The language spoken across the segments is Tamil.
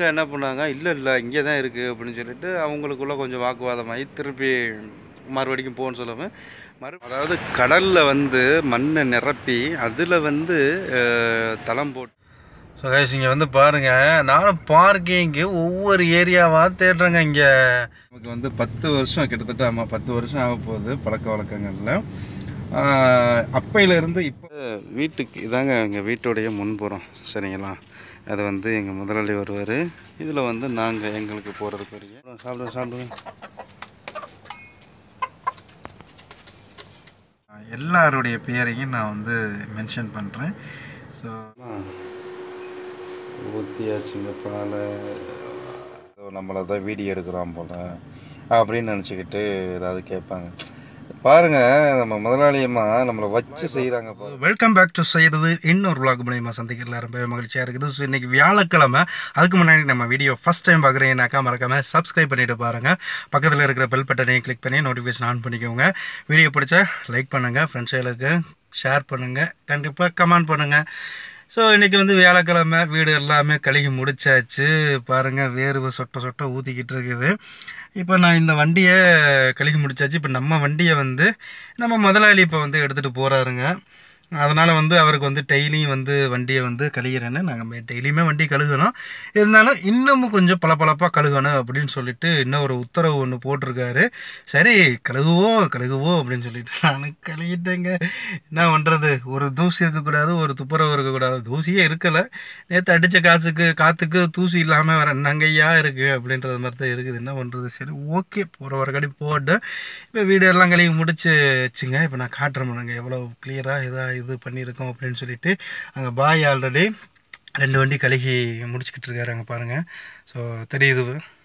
என்ன பண்ணாங்க இல்லை இல்லை இங்கே தான் இருக்குது அப்படின்னு சொல்லிட்டு அவங்களுக்குள்ள கொஞ்சம் வாக்குவாதமாகி திருப்பி மறுபடிக்கும் போன்னு சொல்லாமல் மறு அதாவது கடலில் வந்து மண்ணை நிரப்பி அதில் வந்து அஹ், தளம் போட்டு ஸோ கைஸ் இங்கே வந்து பாருங்கள் நானும் பார்க்கிங்கு ஒவ்வொரு ஏரியாவாக தேடுறேங்க இங்கே நமக்கு வந்து பத்து வருஷம் கிட்டத்தட்ட ஆமாம் பத்து வருஷம் ஆக போகுது பழக்க வழக்கங்களில் அப்பையிலேருந்து இப்போ வீட்டுக்கு இதாங்க எங்கள் வீட்டுடைய முன்புறம் சரிங்களா அது வந்து எங்கள் முதலாளி வருவார் இதில் வந்து நாங்கள் எங்களுக்கு போகிறதுக்கு வரைய சாப்பிடுங்க சாப்பிடுங்க எல்லாருடைய பேரையும் நான் வந்து மென்ஷன் பண்ணுறேன் ஸோ ஊற்றியாச்சுங்க பாலை நம்மளை தான் வீடியோ எடுக்கிறோம் போல் அப்படின்னு நினச்சிக்கிட்டு ஏதாவது கேட்பாங்க பாருங்க நம்ம முதலாளியம்மா நம்மளை வச்சு செய்கிறாங்க வெல்கம் பேக் டு செய்தது இன்னொரு vlog மூலியமாக சந்திக்கிறதுல ரொம்ப மகிழ்ச்சியாக இருக்குது ஸோ இன்றைக்கி வியாழக்கிழமை அதுக்கு முன்னாடி நம்ம வீடியோ ஃபஸ்ட் டைம் பார்க்குறீங்கனாக்கா மறக்காமல் சப்ஸ்கிரைப் பண்ணிட்டு பாருங்கள் பக்கத்தில் இருக்கிற பெல் பட்டனையும் கிளிக் பண்ணி நோட்டிஃபிகேஷன் ஆன் பண்ணிக்கோங்க வீடியோ பிடிச்சா லைக் பண்ணுங்கள் ஃப்ரெண்ட்ஸுகளுக்கு ஷேர் பண்ணுங்கள் கண்டிப்பாக கமெண்ட் பண்ணுங்கள் ஸோ இன்றைக்கி வந்து வியாழக்கிழமை வீடு எல்லாமே கழுகி முடிச்சாச்சு பாருங்கள் வேர்வை சொட்ட சொட்ட ஊற்றிக்கிட்டு இருக்குது இப்போ நான் இந்த வண்டியை கழுகி முடிச்சாச்சு இப்போ நம்ம வண்டியை வந்து நம்ம முதலாளி இப்போ வந்து எடுத்துகிட்டு போகிறாருங்க அதனால் வந்து அவருக்கு வந்து டெய்லியும் வந்து வண்டியை வந்து கழுகிறேன்னு நாங்கள் டெய்லியுமே வண்டி கழுகணும் இருந்தாலும் இன்னமும் கொஞ்சம் பளபளப்பாக கழுகணும் அப்படின்னு சொல்லிட்டு இன்னும் ஒரு உத்தரவு ஒன்று போட்டிருக்காரு சரி கழுகுவோம் கழுகுவோம் அப்படின்னு சொல்லிட்டு நான் கழுகிட்டேங்க என்ன பண்ணுறது ஒரு தூசி இருக்கக்கூடாது ஒரு துப்புரவு இருக்கக்கூடாது தூசியே இருக்கலை நேற்று அடித்த காற்றுக்கு காற்றுக்கு தூசி இல்லாமல் வேறு நங்கையா இருக்குது அப்படின்றது மாதிரி தான் இருக்குது என்ன பண்ணுறது சரி ஓகே போகிற வர கடி போட்டு இப்போ வீடு எல்லாம் கழுவி முடிச்சு வச்சுங்க இப்போ நான் காட்டுறேன் நாங்கள் எவ்வளோ கிளியராக இதாக இது பண்ணியிருக்கோம் அப்படின்னு சொல்லிட்டு அங்கே பாய் ஆல்ரெடி ரெண்டு வண்டி கழுகி முடிச்சுக்கிட்டு இருக்காரு அங்கே பாருங்கள் ஸோ தெரியுது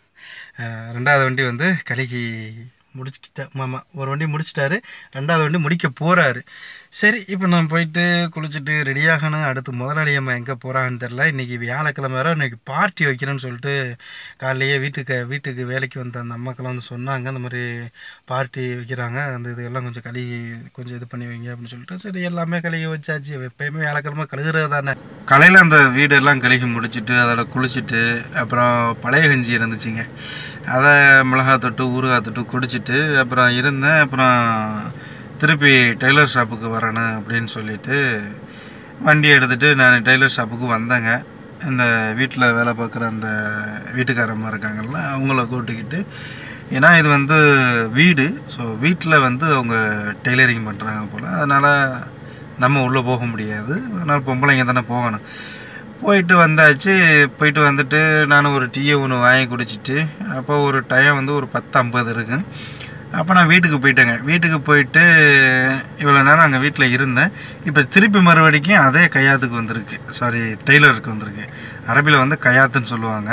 அஹ் ரெண்டாவது வண்டி வந்து கழுகி முடிச்சுக்கிட்ட மாமா ஒரு வண்டி முடிச்சிட்டாரு ரெண்டாவது வண்டி முடிக்க போகிறாரு சரி இப்போ நான் போயிட்டு குளிச்சுட்டு ரெடியாகணும் அடுத்து முதலாளி அம்மா எங்கே போகிறான்னு தெரில இன்றைக்கி வியாழக்கிழமை வேறு இன்றைக்கி பார்ட்டி வைக்கிறேன்னு சொல்லிட்டு காலையிலேயே வீட்டுக்கு வீட்டுக்கு வேலைக்கு வந்த அந்த அம்மாக்கெல்லாம் வந்து சொன்னாங்க அந்த மாதிரி பார்ட்டி வைக்கிறாங்க அந்த இதெல்லாம் கொஞ்சம் கழுகி கொஞ்சம் இது பண்ணி வைங்க அப்படின்னு சொல்லிட்டு சரி எல்லாமே கழுகி வச்சாச்சு எப்பயுமே வியாழக்கிழமை கழுகுறது தானே காலையில் அந்த வீடெல்லாம் கழுகி முடிச்சுட்டு அதோட குளிச்சுட்டு அப்புறம் பழைய கஞ்சி இருந்துச்சுங்க அதை மிளகாய் தொட்டு ஊறுகாய் தொட்டு குடிச்சிட்டு அப்புறம் இருந்தேன் அப்புறம் திருப்பி டெய்லர் ஷாப்புக்கு வரணும் அப்படின்னு சொல்லிட்டு வண்டி எடுத்துகிட்டு நான் டெய்லர் ஷாப்புக்கு வந்தேங்க இந்த வீட்டில் வேலை பார்க்குற அந்த வீட்டுக்காரம்மா இருக்காங்கல்ல அவங்கள கூட்டிக்கிட்டு ஏன்னா இது வந்து வீடு ஸோ வீட்டில் வந்து அவங்க டெய்லரிங் பண்ணுறாங்க போல் அதனால் நம்ம உள்ளே போக முடியாது அதனால் பொம்பளைங்க தானே போகணும் போயிட்டு வந்தாச்சு போயிட்டு வந்துட்டு நான் ஒரு டீயை ஒன்று வாங்கி குடிச்சிட்டு அப்போ ஒரு டைம் வந்து ஒரு பத்து ஐம்பது இருக்கு அப்போ நான் வீட்டுக்கு போயிட்டேங்க வீட்டுக்கு போயிட்டு இவ்வளோ நேரம் அங்கே வீட்டில் இருந்தேன் இப்போ திருப்பி மறுபடிக்கும் அதே கையாத்துக்கு வந்திருக்கு சாரி டெய்லருக்கு வந்திருக்கு அரபியில் வந்து கையாத்துன்னு சொல்லுவாங்க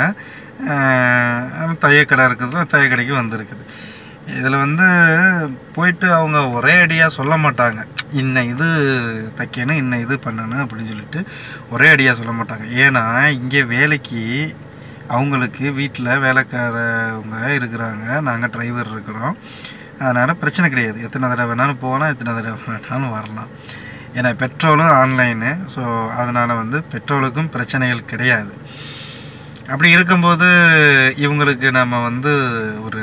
அஹ் தையக்கடை இருக்கிறதுல தையக்கடைக்கு வந்திருக்குது இதில் வந்து போயிட்டு அவங்க ஒரே அடியாக சொல்ல மாட்டாங்க இன்ன இது தைக்கணும் இன்ன இது பண்ணணும் அப்படின்னு சொல்லிட்டு ஒரே அடியாக சொல்ல மாட்டாங்க ஏன்னா இங்கே வேலைக்கு அவங்களுக்கு வீட்டில் வேலைக்காரவங்க இருக்கிறாங்க நாங்கள் டிரைவர் இருக்கிறோம் அதனால் பிரச்சனை கிடையாது எத்தனை தடவை வேணாலும் போகலாம் எத்தனை தடவை வேணாலும் வரலாம் ஏன்னா பெட்ரோலும் ஆன்லைனு ஸோ அதனால் வந்து பெட்ரோலுக்கும் பிரச்சனைகள் கிடையாது அப்படி இருக்கும்போது இவங்களுக்கு நம்ம வந்து ஒரு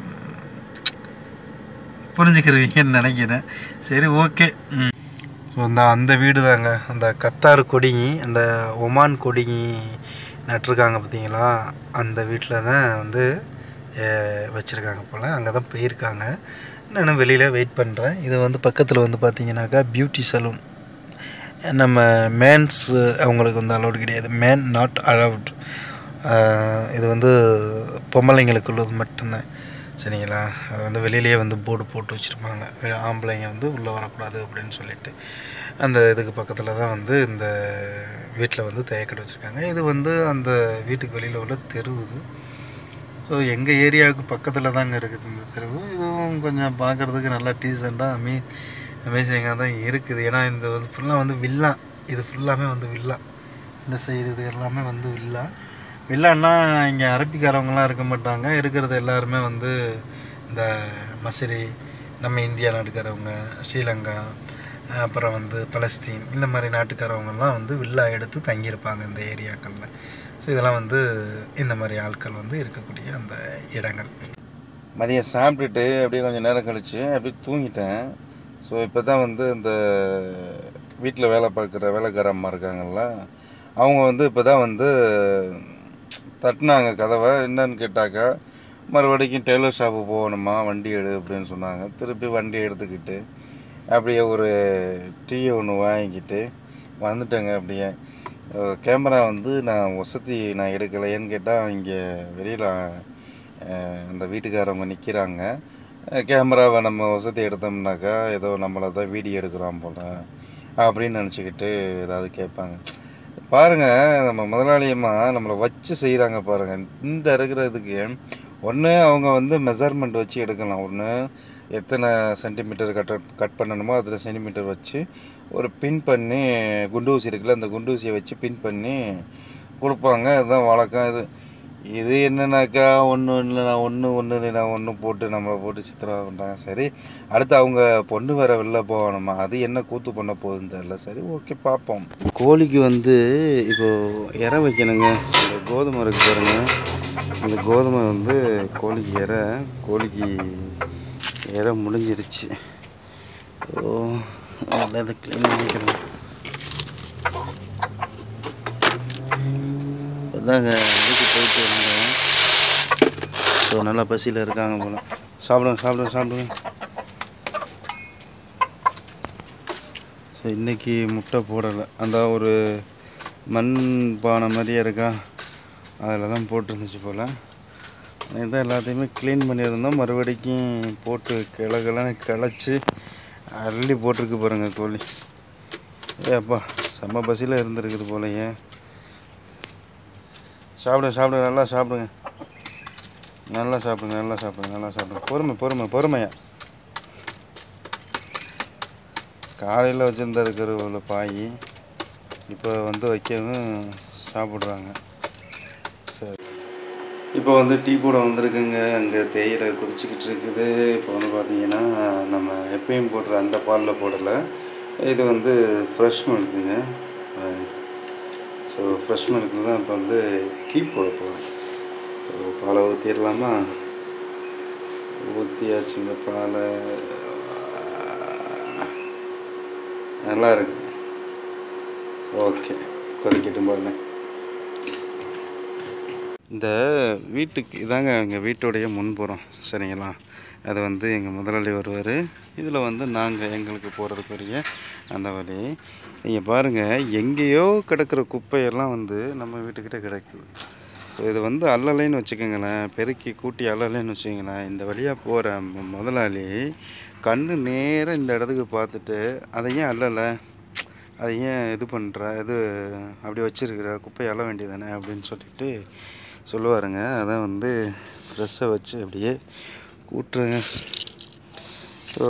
புரிஞ்சுக்கிறீங்கன்னு நினைக்கிறேன் சரி ஓகே ம் ஸோ இந்த அந்த வீடு தாங்க அந்த கத்தார் கொடி அந்த ஒமான் கொடி நட்டிருக்காங்க பார்த்தீங்களா அந்த வீட்டில் தான் வந்து வச்சுருக்காங்க போல் அங்கே தான் போயிருக்காங்க நான் வெளியில் வெயிட் பண்ணுறேன் இது வந்து பக்கத்தில் வந்து பார்த்தீங்கன்னாக்கா பியூட்டி சலூன் நம்ம மேன்ஸ் அவங்களுக்கு வந்து அலௌட் கிடையாது மேன் நாட் அலவுட் இது வந்து பொம்பளைங்களுக்கு உள்ளது மட்டும்தான் சரிங்களா அது வந்து வெளியிலேயே வந்து போர்டு போட்டு வச்சுருப்பாங்க ஆம்பளைங்க வந்து உள்ளே வரக்கூடாது அப்படின்னு சொல்லிட்டு அந்த இதுக்கு பக்கத்தில் தான் வந்து இந்த வீட்டில் வந்து தேக்கடை வச்சுருக்காங்க இது வந்து அந்த வீட்டுக்கு வெளியில் உள்ள தெரு இது ஸோ எங்கள் ஏரியாவுக்கு பக்கத்தில் தாங்க இருக்குது இந்த தெருவு இதுவும் கொஞ்சம் பார்க்குறதுக்கு நல்லா டீசெண்டாக அமே அமேசிங்காக தான் இருக்குது ஏன்னா இந்த வந்து ஃபுல்லாக வந்து வில்லா இது ஃபுல்லாமே வந்து வில்லா இந்த சைடு இது எல்லாமே வந்து வில்லா வில்லான்னா இங்கே அரபிக்காரவங்களாம் இருக்க மாட்டாங்க இருக்கிறது எல்லாருமே வந்து இந்த மசிரி நம்ம இந்தியா நாட்டுக்காரவங்க ஸ்ரீலங்கா அப்புறம் வந்து பலஸ்தீன் இந்த மாதிரி நாட்டுக்காரவங்கெல்லாம் வந்து வில்லா எடுத்து தங்கியிருப்பாங்க இந்த ஏரியாக்களில் ஸோ இதெல்லாம் வந்து இந்த மாதிரி ஆட்கள் வந்து இருக்கக்கூடிய அந்த இடங்கள் மதியம் சாப்பிட்டுட்டு அப்படியே கொஞ்சம் நேரம் கழித்து அப்படியே தூங்கிட்டேன் ஸோ இப்போ தான் வந்து இந்த வீட்டில் வேலை பார்க்குற வேலைக்கார அம்மா இருக்காங்கல்ல அவங்க வந்து இப்போ தான் வந்து தட்டினாங்க கதவை என்னன்னு கேட்டாக்கா மறுபடிக்கும் டெய்லர் ஷாப்பு போகணுமா வண்டி எடு அப்படின்னு சொன்னாங்க திருப்பி வண்டி எடுத்துக்கிட்டு அப்படியே ஒரு டீ ஒன்று வாங்கிக்கிட்டு வந்துட்டேங்க அப்படியே அஹ் கேமரா வந்து நான் வசதி நான் எடுக்கலை ஏன்னு கேட்டால் இங்கே வெளியில் அந்த வீட்டுக்காரவங்க நிற்கிறாங்க கேமராவை நம்ம வசதி எடுத்தோம்னாக்கா ஏதோ நம்மளை தான் வீடியோ எடுக்கிறோம் போல் அப்படின்னு நினச்சிக்கிட்டு ஏதாவது கேட்பாங்க பாருங்கள் நம்ம முதலாளியம்மா நம்மளை வச்சு செய்கிறாங்க பாருங்கள் இந்த இருக்கிறதுக்கு ஒன்று அவங்க வந்து மெஷர்மெண்ட் வச்சு எடுக்கலாம் ஒன்று எத்தனை சென்டிமீட்டர் கட் கட் பண்ணணுமோ அத்தனை சென்டிமீட்டர் வச்சு ஒரு பின் பண்ணி குண்டு ஊசி இருக்குல்ல அந்த குண்டு ஊசியை வச்சு பின் பண்ணி கொடுப்பாங்க இதுதான் வழக்கம் இது இது என்னன்னாக்கா ஒன்று ஒன்று நான் ஒன்று ஒன்று நான் ஒன்று போட்டு நம்மளை போட்டு சித்திரவதை பண்ணுறாங்க சரி அடுத்து அவங்க பொண்ணு வேற வெளில போகணுமா அது என்ன கூத்து பண்ண போகுதுன்னு தெரியல சரி ஓகே பார்ப்போம் கோழிக்கு வந்து இப்போ இற வைக்கணுங்க இந்த கோதுமை இருக்கு பாருங்க இந்த கோதுமை வந்து கோழிக்கு இற கோழிக்கு இற முடிஞ்சிருச்சு ஓ அதை க்ளீன் பண்ணிக்கிறேன் இப்போதாங்க இதுக்கு போயிட்டு வந்தேன் ஸோ நல்லா பசியில் இருக்காங்க போல சாப்பிடுங்க சாப்பிடுங்க சாப்பிடுங்க ஸோ இன்றைக்கி முட்டை போடலை அந்த ஒரு மண் பானை மாதிரியே இருக்கா அதில் தான் போட்டிருந்துச்சு போல் இதான் எல்லாத்தையுமே க்ளீன் பண்ணியிருந்தோம் மறுபடிக்கும் போட்டு கிளகலன்னு கிளச்சி அள்ளி போட்டிருக்கு பாருங்க கோழி ஏப்பா செம்ம பசியில் இருந்திருக்குது போலயே சாப்பிடுங்க சாப்பிடுங்க நல்லா சாப்பிடுங்க நல்லா சாப்பிடுங்க நல்லா சாப்பிடுங்க நல்லா சாப்பிடுங்க பொறுமை பொறுமை பொறுமையா காலையில் வச்சுருந்தா இருக்கிற உள்ள பாய் இப்போ வந்து வைக்கவும் சாப்பிட்றாங்க சரி இப்போ வந்து டீ போட வந்திருக்குங்க அங்கே தேயிலை கொதிச்சுக்கிட்டு இருக்குது இப்போ வந்து பார்த்தீங்கன்னா நம்ம எப்பயும் போடுற அந்த பாலில் போடலை இது வந்து ஃப்ரெஷ் மில்க்குங்க ஸோ ஃப்ரெஷ் மில்கில் தான் இப்போ வந்து டீ போட போகிறோம் ஸோ பாலை ஊற்றிடலாமா ஊற்றியாச்சுங்க பாலை நல்லா இருக்கு ஓகே கொதிக்கட்டும் பாருங்க இந்த வீட்டுக்கு இதாங்க எங்கள் வீட்டுடைய முன்புறம் சரிங்களா அது வந்து எங்கள் முதலாளி வருவார் இதில் வந்து நாங்கள் எங்களுக்கு போகிறதுக்குரிய அந்த வழி நீங்கள் பாருங்கள் எங்கேயோ கிடக்கிற குப்பையெல்லாம் வந்து நம்ம வீட்டுக்கிட்ட கிடக்குது ஸோ இது வந்து அல்லலைன்னு வச்சுக்கோங்களேன் பெருக்கி கூட்டி அல்லலைன்னு வச்சுக்கோங்களேன் இந்த வழியாக போகிற முதலாளி கண்ணு நேராக இந்த இடத்துக்கு பார்த்துட்டு அதை ஏன் அல்லலை அதை ஏன் இது பண்ணுற இது அப்படி வச்சிருக்கிற குப்பையை அள்ள வேண்டியதானே அப்படின்னு சொல்லிட்டு சொல்லுவாருங்க அதான் வந்து ப்ரெஸ்ஸை வச்சு அப்படியே கூட்டுருங்க ஸோ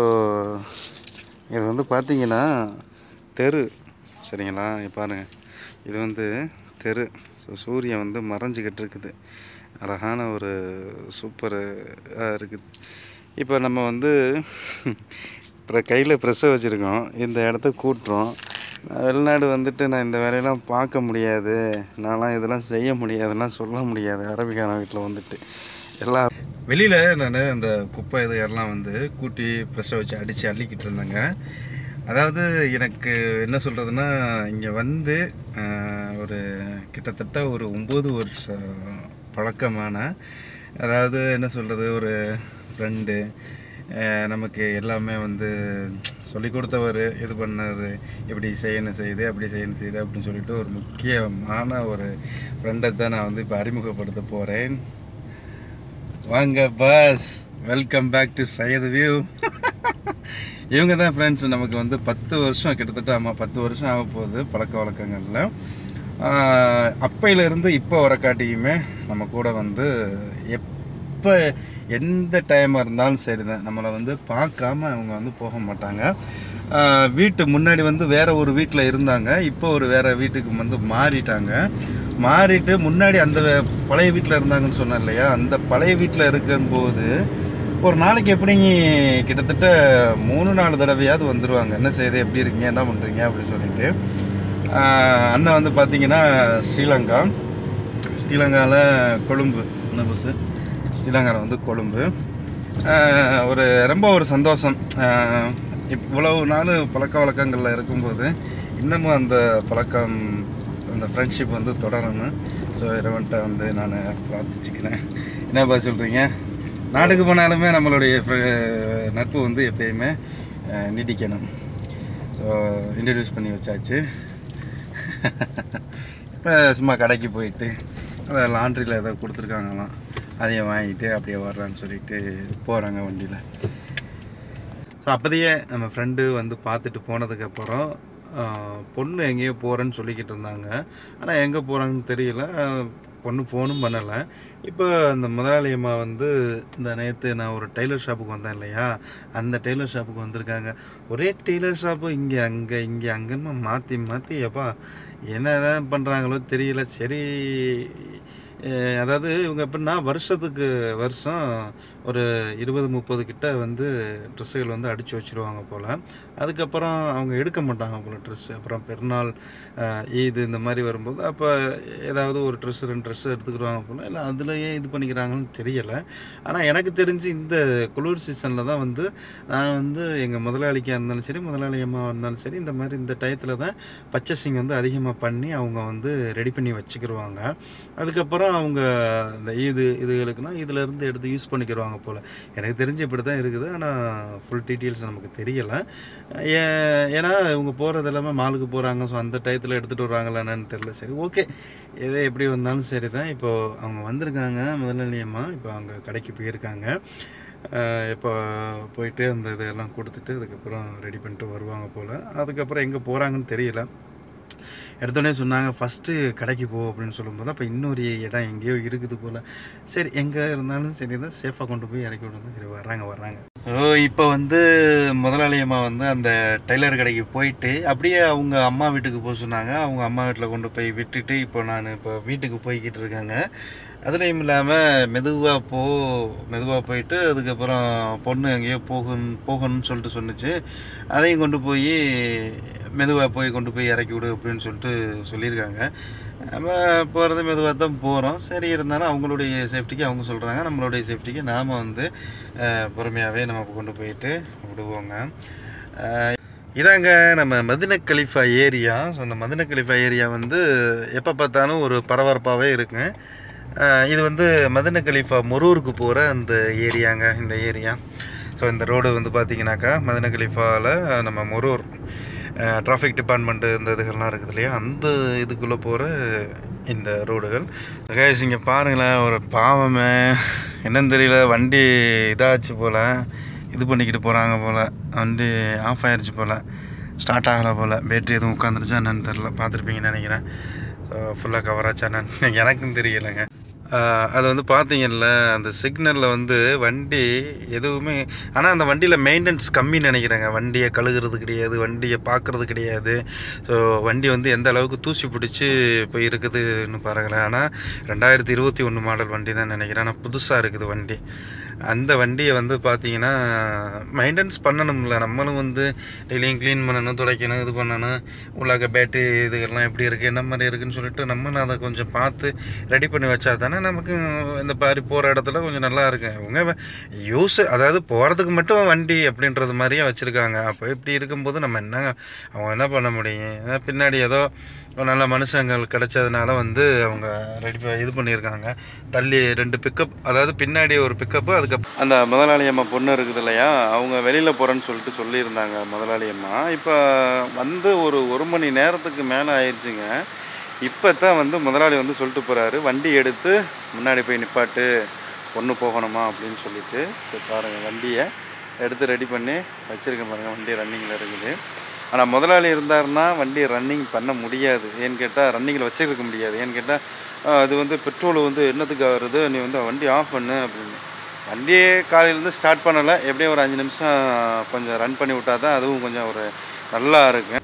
இது வந்து பார்த்தீங்கன்னா தெரு சரிங்களா இங்க பாருங்க இது வந்து தெரு ஸோ சூரியன் வந்து மறைஞ்சிக்கிட்டு இருக்குது அழகான ஒரு சூப்பராக இருக்குது இப்போ நம்ம வந்து இப்போ கையில் ப்ரெஸ்ஸை வச்சுருக்கோம் இந்த இடத்த கூட்டுறோம் நான் வெளிநாடு வந்துட்டு நான் இந்த வேலையெல்லாம் பார்க்க முடியாது நான்லாம் இதெல்லாம் செய்ய முடியாதுலாம் சொல்ல முடியாது அரபிக்கான வீட்டில் வந்துட்டு எல்லா வெளியில் நான் இந்த குப்பை இதுகள்லாம் வந்து கூட்டி ப்ரெஷ்ஷை வச்சு அடித்து அள்ளிக்கிட்டு இருந்தேங்க அதாவது எனக்கு என்ன சொல்கிறதுனா இங்கே வந்து ஆஹ், ஒரு கிட்டத்தட்ட ஒரு ஒம்பது வருஷம் பழக்கமான அதாவது என்ன சொல்கிறது ஒரு ஃப்ரெண்டு நமக்கு எல்லாமே வந்து சொல்லி கொடுத்தவர் இது பண்ணார் இப்படி செய்யணும் செய்யுது அப்படி செய்யணும் செய்யுது அப்படின்னு சொல்லிட்டு ஒரு முக்கியமான ஒரு ஃப்ரெண்டை தான் நான் வந்து இப்போ அறிமுகப்படுத்த போகிறேன் வாங்க boss welcome back to Syed view இவங்க தான் ஃப்ரெண்ட்ஸ் நமக்கு வந்து பத்து வருஷம் கிட்டத்தட்ட ஆமாம் பத்து வருஷம் ஆக போகுது பழக்க வழக்கங்களில் அப்பையிலேருந்து இப்போ வர காட்டியுமே நம்ம கூட வந்து எப்போ எந்த டைமாக இருந்தாலும் சரி தான் நம்மளை வந்து பார்க்காம அவங்க வந்து போக மாட்டாங்க ஆஹ் வீட்டு முன்னாடி வந்து வேற ஒரு வீட்டில் இருந்தாங்க இப்போ ஒரு வேற வீட்டுக்கு வந்து மாறிட்டாங்க மாறிட்டு முன்னாடி அந்த வே- பழைய வீட்டில் இருந்தாங்கன்னு சொன்னேன் இல்லையா அந்த பழைய வீட்டில் இருக்கும்போது ஒரு நாளைக்கு எப்படிங்க கிட்டத்தட்ட மூணு நாலு தடவையாவது வந்துடுவாங்க என்ன செய்யுது எப்படி இருக்கீங்க என்ன பண்ணுறீங்க அப்படின்னு சொல்லிட்டு ஆஹ் அண்ணன் வந்து பார்த்தீங்கன்னா ஸ்ரீலங்கா ஸ்ரீலங்காவில் கொழும்பு என்ன பஸ்ஸு ஸ்ரீலங்காவில் வந்து கொழும்பு ஆஹ் ஒரு ரொம்ப ஒரு சந்தோஷம் ஆஹ் இவ்வளவு நாள் பழக்க வழக்கங்களில் இருக்கும்போது இன்னமும் அந்த பழக்கம் அந்த ஃப்ரெண்ட்ஷிப் வந்து தொடரணும் ஸோ இறைவன்ட்ட வந்து நான் பிரார்த்திச்சுக்கிறேன் என்னப்பா சொல்கிறீங்க நாட்டுக்கு போனாலுமே நம்மளுடைய fri- நட்பு வந்து எப்பயுமே ஆஹ் நீடிக்கணும் ஸோ இன்ட்ரடியூஸ் பண்ணி வச்சாச்சு இப்போ சும்மா கடைக்கு போயிட்டு அதை லாண்ட்ரியில் ஏதோ கொடுத்துருக்காங்களாம் அதையும் வாங்கிட்டு அப்படியே வர்றான்னு சொல்லிட்டு போகிறாங்க வண்டியில் ஸோ அப்போதையே நம்ம ஃப்ரெண்டு வந்து பார்த்துட்டு போனதுக்கப்புறம் பொண்ணு எங்கேயோ போகிறேன்னு சொல்லிக்கிட்டு இருந்தாங்க ஆனால் எங்கே போகிறாங்கன்னு தெரியல ஆஹ் பொண்ணு ஃபோனும் பண்ணலை இப்போ அந்த முதலாளி அம்மா வந்து இந்த நேற்று நான் ஒரு டெய்லர் ஷாப்புக்கு வந்தேன் இல்லையா அந்த டெய்லர் ஷாப்புக்கு வந்திருக்காங்க ஒரே டெய்லர் ஷாப்பு இங்கே அங்கே இங்கே அங்கேன்னு மாற்றி மாற்றி எப்பா என்ன தான் பண்ணுறாங்களோ தெரியல சரி அஹ் அதாவது இவங்க எப்படின்னா வருஷத்துக்கு வருஷம் ஒரு இருபது முப்பது கிட்ட வந்து ட்ரெஸ்ஸுகள் வந்து அடித்து வச்சுருவாங்க போல் அதுக்கப்புறம் அவங்க எடுக்க மாட்டாங்க போல் ட்ரெஸ் அப்புறம் பெருநாள் அஹ், ஈது இந்த மாதிரி வரும்போது அப்போ ஏதாவது ஒரு ட்ரெஸ் ரெண்டு ட்ரெஸ் எடுத்துக்கிடுவாங்க போல் இல்லை அதுலேயே இது பண்ணிக்கிறாங்கன்னு தெரியலை ஆனால் எனக்கு தெரிஞ்சு இந்த குளிர் சீசனில் தான் வந்து நான் வந்து எங்கள் முதலாளிக்காக இருந்தாலும் சரி முதலாளி அம்மாவாக இருந்தாலும் சரி இந்த மாதிரி இந்த டயத்தில் தான் பர்ச்சேசிங் வந்து அதிகமாக பண்ணி அவங்க வந்து ரெடி பண்ணி வச்சுக்கிடுவாங்க அதுக்கப்புறம் அவங்க இந்த ஈது இதுகளுக்குனா இதிலேருந்து எடுத்து யூஸ் பண்ணிக்கிடுவாங்க போல் எனக்கு தெரிஞ்சு இப்படி தான் இருக்குது ஆனால் ஃபுல் டீட்டெயில்ஸ் நமக்கு தெரியலை ஏ- ஏன்னா இவங்க போகிறது எல்லாமே மாலுக்கு போகிறாங்க ஸோ அந்த டயத்தில் எடுத்துகிட்டு வர்றாங்களா என்னன்னு தெரியல சரி ஓகே எது எப்படி வந்தாலும் சரி தான் இப்போது அவங்க வந்திருக்காங்க முதலாளியம்மா இப்போ அவங்க கடைக்கு போயிருக்காங்க அஹ் இப்போ போயிட்டு அந்த இதெல்லாம் கொடுத்துட்டு அதுக்கப்புறம் ரெடி பண்ணிட்டு வருவாங்க போல் அதுக்கப்புறம் எங்கே போகிறாங்கன்னு தெரியல எடுத்தோடனே சொன்னாங்க ஃபஸ்ட்டு கடைக்கு போ அப்படின்னு சொல்லும்போது அப்போ இன்னொரு இடம் எங்கேயோ இருக்குது போல் சரி எங்கே இருந்தாலும் சரி தான் சேஃபாக கொண்டு போய் இறக்கி விடுறது சரி வர்றாங்க வர்றாங்க ஸோ இப்போ வந்து முதலாளி அம்மா வந்து அந்த டெய்லர் கடைக்கு போயிட்டு அப்படியே அவங்க அம்மா வீட்டுக்கு போக சொன்னாங்க அவங்க அம்மா வீட்டில் கொண்டு போய் விட்டுட்டு இப்போ நான் இப்போ வீட்டுக்கு போய்கிட்டு இருக்காங்க அதுலேயும் இல்லாமல் மெதுவாக போ மெதுவாக போயிட்டு அதுக்கப்புறம் பொண்ணு எங்கேயோ போகணும் போகணும்னு சொல்லிட்டு சொன்னுச்சு அதையும் கொண்டு போய் மெதுவாக போய் கொண்டு போய் இறக்கி விடு அப்படின்னு சொல்லிட்டு சொல்லியிருக்காங்க நம்ம போகிறது மெதுவாக தான் போகிறோம் சரி இருந்தாலும் அவங்களுடைய சேஃப்டிக்கு அவங்க சொல்கிறாங்க நம்மளுடைய சேஃப்டிக்கு நாம் வந்து பொறுமையாகவே நம்ம கொண்டு போயிட்டு விடுவோங்க அஹ், இதாங்க நம்ம மதின கலிஃபா ஏரியா ஸோ அந்த மதின கலிஃபா ஏரியா வந்து எப்போ பார்த்தாலும் ஒரு பரபரப்பாகவே இருக்குங்க அஹ், இது வந்து மதின கலிஃபா மொரூருக்கு போகிற அந்த ஏரியாங்க இந்த ஏரியா ஸோ இந்த ரோடு வந்து பார்த்தீங்கன்னாக்கா மதின கலிஃபாவில் நம்ம மொரூர் டிராஃபிக் டிபார்ட்மெண்ட்டு இந்த இதுகள்லாம் இருக்குது இல்லையா அந்த இதுக்குள்ளே போகிற இந்த ரோடுகள் கைஸ் இங்கே பாருங்களேன் ஒரு பாவமே என்னன்னு தெரியல வண்டி இதாச்சு போல் இது பண்ணிக்கிட்டு போகிறாங்க போல் வண்டி ஆஃப் ஆயிடுச்சு போல் ஸ்டார்ட் ஆகலை போல் பேட்ரி எதுவும் உட்காந்துருச்சா என்னன்னு தெரில பார்த்துருப்பீங்கன்னு நினைக்கிறேன் ஸோ ஃபுல்லாக கவர் ஆச்சா என்னன்னு எனக்கும் தெரியலைங்க ஆஹ் அது வந்து பார்த்தீங்கல்ல அந்த சிக்னலில் வந்து வண்டி எதுவுமே ஆனால் அந்த வண்டியில் மெயின்டெனன்ஸ் கம்மின்னு நினைக்கிறேங்க வண்டியை கழுகுறது கிடையாது வண்டியை பார்க்குறது கிடையாது ஸோ வண்டி வந்து எந்த அளவுக்கு தூசி பிடிச்சி இப்போ இருக்குதுன்னு பாருங்களேன் ஆனால் ரெண்டாயிரத்தி இருபத்தி ஒன்று மாடல் வண்டி தான் நினைக்கிறேன் ஆனால் புதுசாக இருக்குது வண்டி அந்த வண்டியை வந்து பார்த்தீங்கன்னா மெயின்டெனன்ஸ் பண்ணணும்ல நம்மளும் வந்து டெய்லியும் க்ளீன் பண்ணணும் துடைக்கணும் இது பண்ணணும் உள்ளாக பேட்டரி இதுகள்லாம் எப்படி இருக்குது என்ன மாதிரி இருக்குன்னு சொல்லிட்டு நம்ம அதை கொஞ்சம் பார்த்து ரெடி பண்ணி வச்சா தானே நமக்கு இந்த மாதிரி போகிற இடத்துல கொஞ்சம் நல்லா இருக்கு அவங்க யூஸ் அதாவது போகிறதுக்கு மட்டும் வண்டி அப்படின்றது மாதிரியே வச்சுருக்காங்க அப்போ இப்படி இருக்கும்போது நம்ம என்ன அவங்க என்ன பண்ண முடியும் அதான் பின்னாடி ஏதோ ஒரு நல்ல மனுஷங்கள் கிடைச்சதுனால வந்து அவங்க ரெடி இது பண்ணியிருக்காங்க தள்ளி ரெண்டு பிக்கப் அதாவது பின்னாடி ஒரு பிக்கப்பு அதுக்கப்புறம் அந்த முதலாளி அம்மா பொண்ணு இருக்குது இல்லையா அவங்க வெளியில் போகிறேன்னு சொல்லிட்டு சொல்லியிருந்தாங்க முதலாளி அம்மா இப்போ வந்து ஒரு ஒரு மணி நேரத்துக்கு மேலே ஆயிடுச்சுங்க இப்போ தான் வந்து முதலாளி வந்து சொல்லிட்டு போகிறாரு வண்டி எடுத்து முன்னாடி போய் நிப்பாட்டு பொண்ணு போகணுமா அப்படின்னு சொல்லிட்டு சரி பாருங்கள் வண்டியை எடுத்து ரெடி பண்ணி வச்சுருக்கேன் பாருங்கள் வண்டி ரன்னிங்கில் இருக்குது ஆனால் முதலாளி இருந்தாருன்னா வண்டி ரன்னிங் பண்ண முடியாது ஏன்னு கேட்டால் ரன்னிங்கில் வச்சிருக்க முடியாது ஏன்னு கேட்டால் அது வந்து பெட்ரோல் வந்து என்னத்துக்கு வருது நீ வந்து வண்டி ஆஃப் பண்ணு அப்படின்னு வண்டியே காலையிலேருந்து ஸ்டார்ட் பண்ணலை எப்படியும் ஒரு அஞ்சு நிமிஷம் கொஞ்சம் ரன் பண்ணி விட்டா தான் அதுவும் கொஞ்சம் ஒரு நல்லா இருக்கும்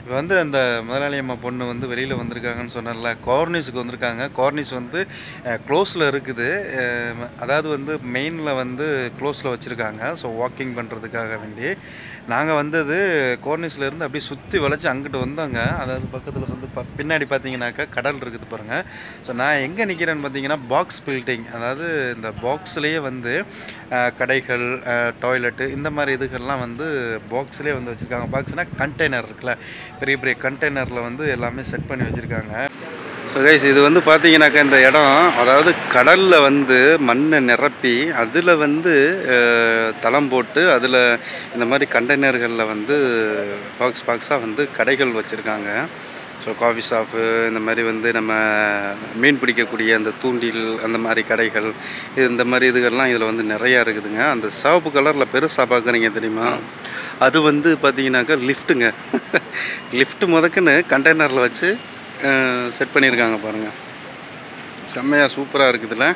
இப்போ வந்து அந்த முதலாளி அம்மா பொண்ணு வந்து வெளியில் வந்திருக்காங்கன்னு சொன்னல கார்னிஸுக்கு வந்திருக்காங்க கார்னிஸ் வந்து க்ளோஸில் இருக்குது அஹ், அதாவது வந்து மெயினில் வந்து க்ளோஸில் வச்சுருக்காங்க ஸோ வாக்கிங் பண்ணுறதுக்காக வேண்டி நாங்கள் வந்தது கோர்னிஸில் இருந்து அப்படியே சுற்றி வளைச்சி அங்கிட்டு வந்தோங்க அதாவது பக்கத்தில் வந்து ப பின்னாடி பார்த்தீங்கன்னாக்கா கடல் இருக்குது பாருங்கள் ஸோ நான் எங்கே நிற்கிறேன்னு பார்த்தீங்கன்னா பாக்ஸ் பில்டிங் அதாவது இந்த பாக்ஸ்லேயே வந்து அஹ், கடைகள் டாய்லெட்டு இந்த மாதிரி இதுகள்லாம் வந்து பாக்ஸ்லேயே வந்து வச்சுருக்காங்க பாக்ஸ்னால் கண்டெய்னர் இருக்குல்ல பெரிய பெரிய கண்டெய்னரில் வந்து எல்லாமே செட் பண்ணி வச்சுருக்காங்க ஸோ கைஸ் இது வந்து பார்த்தீங்கன்னாக்கா இந்த இடம் அதாவது கடலில் வந்து மண்ணை நிரப்பி அதில் வந்து அஹ், தளம் போட்டு அதில் இந்த மாதிரி கண்டெய்னர்களில் வந்து பாக்ஸ் பாக்ஸாக வந்து கடைகள் வச்சுருக்காங்க ஸோ காஃபி ஷாப்பு இந்த மாதிரி வந்து நம்ம மீன் பிடிக்கக்கூடிய அந்த தூண்டில் அந்த மாதிரி கடைகள் இது இந்த மாதிரி இதுகள்லாம் இதில் வந்து நிறையா இருக்குதுங்க அந்த சிவப்பு கலரில் பெருசாக பார்க்குறீங்க தெரியுமா அது வந்து பார்த்தீங்கன்னாக்கா லிஃப்ட்டுங்க லிஃப்ட் முதக்குன்னு கண்டெய்னரில் வச்சு செட் பண்ணியிருக்காங்க பாருங்கள் செம்மையாக சூப்பராக இருக்குதுல்ல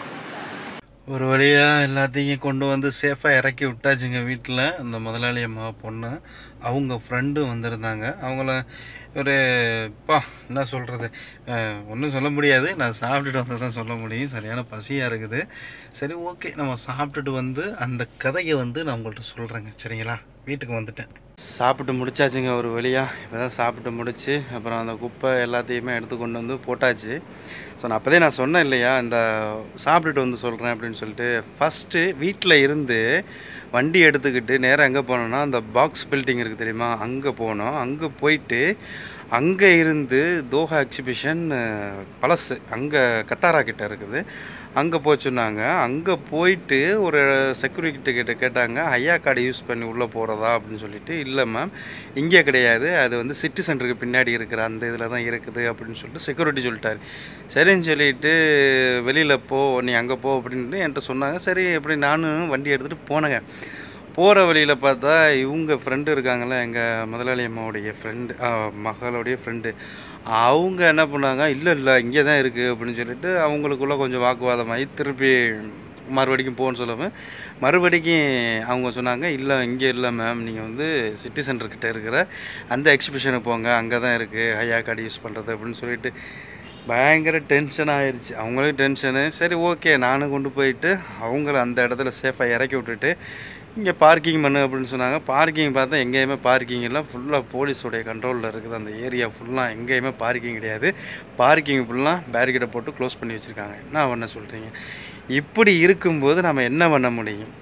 ஒரு வழியாக எல்லாத்தையும் கொண்டு வந்து சேஃபாக இறக்கி விட்டாச்சுங்க வீட்டில் அந்த முதலாளி அம்மா பொண்ணு அவங்க ஃப்ரெண்டும் வந்திருந்தாங்க அவங்கள ஒரு பா என்ன சொல்கிறது ஒன்றும் சொல்ல முடியாது நான் சாப்பிட்டுட்டு வந்து தான் சொல்ல முடியும் சரியான பசியாக இருக்குது சரி ஓகே நம்ம சாப்பிட்டுட்டு வந்து அந்த கதையை வந்து நான் உங்கள்கிட்ட சொல்கிறேங்க சரிங்களா வீட்டுக்கு வந்துட்டேன் சாப்பிட்டு முடிச்சாச்சுங்க ஒரு வழியாக இப்போ தான் சாப்பிட்டு முடிச்சு அப்புறம் அந்த குப்பை எல்லாத்தையுமே எடுத்து கொண்டு வந்து போட்டாச்சு ஸோ நான் அப்போதே நான் சொன்னேன் இல்லையா இந்த சாப்பிட்டுட்டு வந்து சொல்கிறேன் அப்படின்னு சொல்லிட்டு ஃபஸ்ட்டு வீட்டில் இருந்து வண்டி எடுத்துக்கிட்டு நேராக எங்கே போனோம்னா அந்த பாக்ஸ் பில்டிங் இருக்குது தெரியுமா அங்கே போனோம் அங்கே போயிட்டு அங்கே இருந்து தோஹா எக்ஸிபிஷன் பழசு அங்கே கத்தாரா கிட்ட இருக்குது அங்கே போச்சுன்னாங்க அங்கே போயிட்டு ஒரு செக்யூரிட்டி கிட்ட கேட்டாங்க ஐயா கார்டு யூஸ் பண்ணி உள்ளே போகிறதா அப்படின்னு சொல்லிட்டு இல்லை மேம் இங்கே கிடையாது அது வந்து சிட்டி சென்டருக்கு பின்னாடி இருக்கிற அந்த இதில் தான் இருக்குது அப்படின்னு சொல்லிட்டு செக்யூரிட்டி சொல்லிட்டாரு சரின்னு சொல்லிட்டு வெளியில் போ நீ அங்கே போ அப்படின்ட்டு என்கிட்ட சொன்னாங்க சரி எப்படி நானும் வண்டி எடுத்துகிட்டு போனேங்க போகிற வழியில் பார்த்தா இவங்க ஃப்ரெண்டு இருக்காங்கல்ல எங்கள் முதலாளி அம்மாவுடைய ஃப்ரெண்டு மகளுடைய ஃப்ரெண்டு அவங்க என்ன பண்ணாங்க இல்லை இல்லை இங்கே தான் இருக்குது அப்படின்னு சொல்லிட்டு அவங்களுக்குள்ள கொஞ்சம் வாக்குவாதமாகி திருப்பி மறுபடிக்கும் போன்னு சொல்லவும் மறுபடிக்கும் அவங்க சொன்னாங்க இல்லை இங்கே இல்லை மேம் நீங்கள் வந்து சிட்டி சென்டர்கிட்ட இருக்கிற அந்த எக்ஸிபிஷனுக்கு போங்க அங்கே தான் இருக்குது ஹையா கார்டு யூஸ் பண்ணுறது அப்படின்னு சொல்லிட்டு பயங்கர டென்ஷன் ஆயிடுச்சு அவங்களும் டென்ஷனு சரி ஓகே நானும் கொண்டு போயிட்டு அவங்கள அந்த இடத்துல சேஃபாக இறக்கி விட்டுட்டு இங்கே பார்க்கிங் பண்ணு அப்படின்னு சொன்னாங்க பார்க்கிங் பார்த்தா எங்கேயுமே பார்க்கிங் இல்லை ஃபுல்லாக போலீஸோடைய கண்ட்ரோலில் இருக்குது அந்த ஏரியா ஃபுல்லாக எங்கேயுமே பார்க்கிங் கிடையாது பார்க்கிங் ஃபுல்லாக பேரிகேட்டை போட்டு க்ளோஸ் பண்ணி வச்சுருக்காங்க என்ன பண்ண சொல்கிறீங்க இப்படி இருக்கும்போது நம்ம என்ன பண்ண முடியும்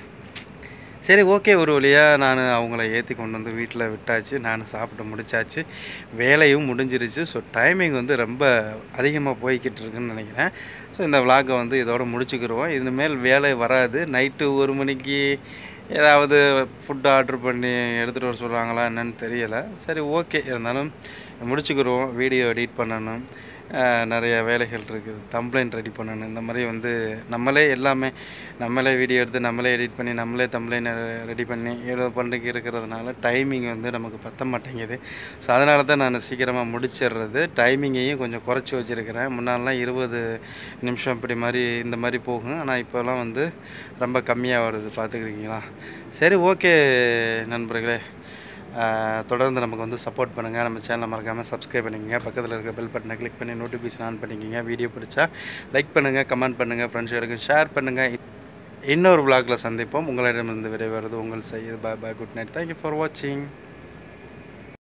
சரி ஓகே ஒரு வழியாக நான் அவங்கள ஏற்றி கொண்டு வந்து வீட்டில் விட்டாச்சு நான் சாப்பிட்டு முடிச்சாச்சு வேலையும் முடிஞ்சிருச்சு ஸோ டைமிங் வந்து ரொம்ப அதிகமாக போய்கிட்டு இருக்குன்னு நினைக்கிறேன் ஸோ இந்த விலாகை வந்து இதோட முடிச்சுக்கிடுவோம் இனிமேல் வேலை வராது நைட்டு ஒரு மணிக்கு ஏதாவது ஃபுட் ஆர்டர் பண்ணி எடுத்துகிட்டு வர சொல்கிறாங்களா என்னன்னு தெரியலை சரி ஓகே இருந்தாலும் முடிச்சுக்கிடுவோம் வீடியோ எடிட் பண்ணணும் அஹ் நிறைய வேலைகள் இருக்குது தம்ப்ளைண்ட் ரெடி பண்ணணும் இந்த மாதிரி வந்து நம்மளே எல்லாமே நம்மளே வீடியோ எடுத்து நம்மளே எடிட் பண்ணி நம்மளே தம்ப்ளைன் ரெடி பண்ணி ஏதோ பண்ணிக்கு இருக்கிறதுனால டைமிங் வந்து நமக்கு பத்த மாட்டேங்குது ஸோ அதனால தான் நான் சீக்கிரமாக முடிச்சிடுறது டைமிங்கையும் கொஞ்சம் குறைச்சி வச்சுருக்கிறேன் முன்னாடிலாம் இருபது நிமிஷம் இப்படி மாதிரி இந்த மாதிரி போகும் ஆனால் இப்போலாம் வந்து ரொம்ப கம்மியாக வருது பார்த்துக்கிறீங்களா சரி ஓகே நண்பர்களே ஆஹ் தொடர்ந்து நமக்கு வந்து சப்போர்ட் பண்ணுங்கள் நம்ம சேனலை மறக்காமல் சப்ஸ்கிரைப் பண்ணிக்கங்க பக்கத்தில் இருக்க பெல் பட்டனை கிளிக் பண்ணி நோட்டிஃபிகேஷன் ஆன் பண்ணிக்கங்க வீடியோ பிடிச்சா லைக் பண்ணுங்கள் கமெண்ட் பண்ணுங்கள் ஃப்ரெண்ட்ஸுகளுக்கு ஷேர் பண்ணுங்கள் இன்னொரு vlogல சந்திப்போம் உங்களிடமிருந்து விடைபெறுவது உங்கள் செய்யுது bye bye good night thank you for வாட்சிங்